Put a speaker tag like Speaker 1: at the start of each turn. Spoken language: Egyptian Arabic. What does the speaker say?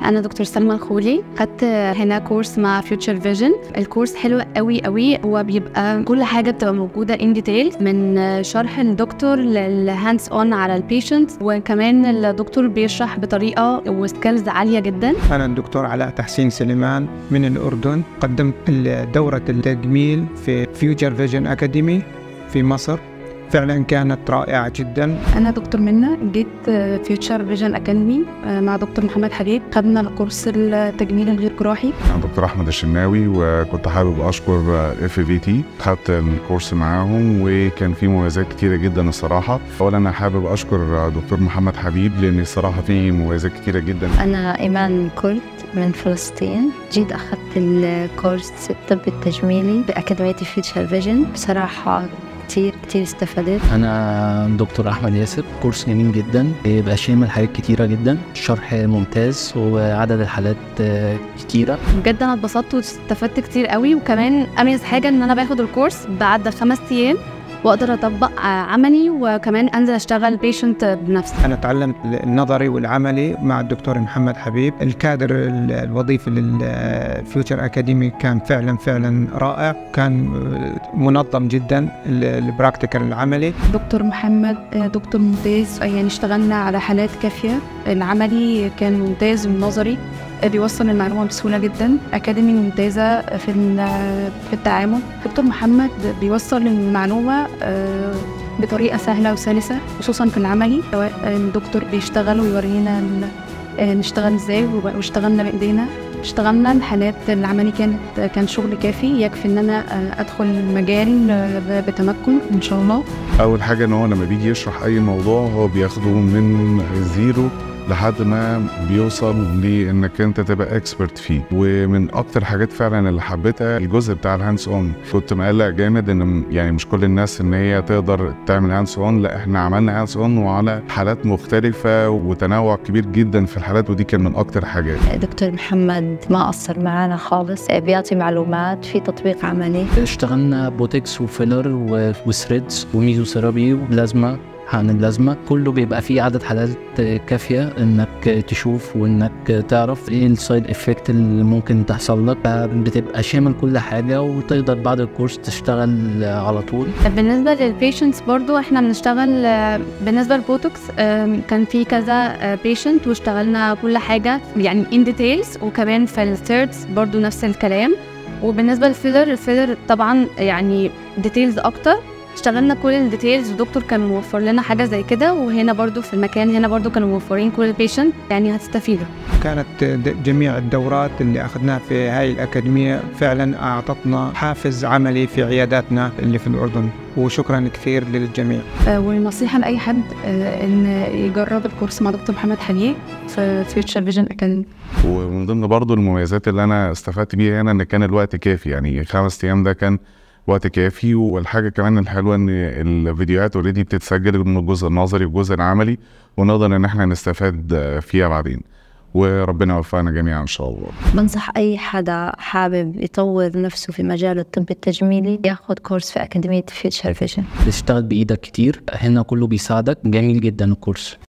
Speaker 1: انا دكتور سلمى الخولي خدت هنا كورس مع فيوتشر فيجن الكورس حلو قوي قوي هو بيبقى كل حاجه بتبقى موجوده ان ديتيل من شرح الدكتور للهاندز اون على البيشنت وكمان الدكتور بيشرح بطريقه وسكيلز عاليه جدا
Speaker 2: أنا الدكتور علاء تحسين سليمان من الأردن قدمت دورة التجميل في فيوتشر فيجن أكاديمي في مصر فعلا كانت رائعة جدا
Speaker 3: أنا دكتور منى جيت فيوتشر فيجن أكاديمي مع دكتور محمد حبيب خدنا الكورس التجميل الغير جراحي
Speaker 4: أنا دكتور أحمد الشناوي وكنت حابب أشكر اف في تي خدت الكورس معاهم وكان في مميزات كتيرة جدا الصراحة أولا أنا حابب أشكر دكتور محمد حبيب لأن الصراحة في مميزات كتيرة جدا
Speaker 5: أنا إيمان كرد من فلسطين جيت أخذت الكورس الطب التجميلي بأكاديمية فيوتشر فيجن بصراحة كتير كتير استفدت
Speaker 6: انا دكتور احمد ياسر كورس جميل جدا بيبقى شامل حاجات كتيره جدا الشرح ممتاز وعدد الحالات كتيره
Speaker 1: بجد انا اتبسطت واستفدت كتير قوي وكمان اميز حاجه ان انا باخد الكورس بعد خمس ايام واقدر اطبق عملي وكمان انزل اشتغل بيشنت بنفسي
Speaker 2: أنا تعلمت النظري والعملي مع الدكتور محمد حبيب الكادر الوظيفي للفيوتشر أكاديمي كان فعلا فعلا رائع كان منظم جدا البراكتيكال العملي
Speaker 3: دكتور محمد دكتور ممتاز يعني اشتغلنا على حالات كافية العملي كان ممتاز والنظري بيوصل المعلومة بسهولة جدا أكاديمي ممتازة في في التعامل دكتور محمد بيوصل المعلومة بطريقة سهلة وسلسة خصوصا في العملي سواء الدكتور بيشتغل ويورينا نشتغل ازاي واشتغلنا بإيدينا اشتغلنا الحالات العملي كانت كان شغل كافي يكفي ان انا ادخل المجال بتمكن ان شاء الله
Speaker 4: أول حاجة إن هو لما بيجي يشرح أي موضوع هو بياخده من زيرو لحد ما بيوصل لانك انت تبقى اكسبرت فيه ومن اكتر حاجات فعلا اللي حبيتها الجزء بتاع الهاندز اون كنت مقلق جامد ان يعني مش كل الناس ان هي تقدر تعمل هاندز اون لا احنا عملنا هاندز اون وعلى حالات مختلفه وتنوع كبير جدا في الحالات ودي كان من اكتر حاجات
Speaker 5: دكتور محمد ما قصر معانا خالص بيعطي معلومات في تطبيق عملي
Speaker 6: اشتغلنا بوتكس وفيلر وثريدز وميزوثيرابي وبلازما حقن اللازمة كله بيبقى فيه عدد حالات كافية انك تشوف وانك تعرف ايه السايد افكت اللي ممكن تحصل لك بتبقى شامل كل حاجة وتقدر بعد الكورس تشتغل على طول
Speaker 1: بالنسبة للبيشنتس برضو احنا بنشتغل بالنسبة للبوتوكس كان في كذا بيشنت واشتغلنا كل حاجة يعني ان ديتيلز وكمان في الثيردز برضو نفس الكلام وبالنسبة للفيلر الفيلر طبعا يعني ديتيلز اكتر اشتغلنا كل الديتيلز والدكتور كان موفر لنا حاجه زي كده وهنا برضو في المكان هنا برضو كانوا موفرين كل البيشنت يعني هتستفيدوا
Speaker 2: كانت جميع الدورات اللي أخذناها في هاي الأكاديمية فعلا أعطتنا حافز عملي في عياداتنا اللي في الأردن وشكرا كثير للجميع
Speaker 3: ونصيحة لأي حد إن يجرب الكورس مع دكتور محمد حنيه في فيوتشر فيجن أكاديمي
Speaker 4: ومن ضمن برضو المميزات اللي انا استفدت بيها هنا ان كان الوقت كافي يعني خمس ايام ده كان وقت كافي والحاجه كمان الحلوه ان الفيديوهات اوريدي بتتسجل من الجزء النظري والجزء العملي ونقدر ان احنا نستفاد فيها بعدين وربنا يوفقنا جميعا ان شاء الله
Speaker 5: بنصح اي حدا حابب يطور نفسه في مجال الطب التجميلي ياخذ كورس في اكاديميه فيوتشر فيجن
Speaker 6: تشتغل بايدك كتير هنا كله بيساعدك جميل جدا الكورس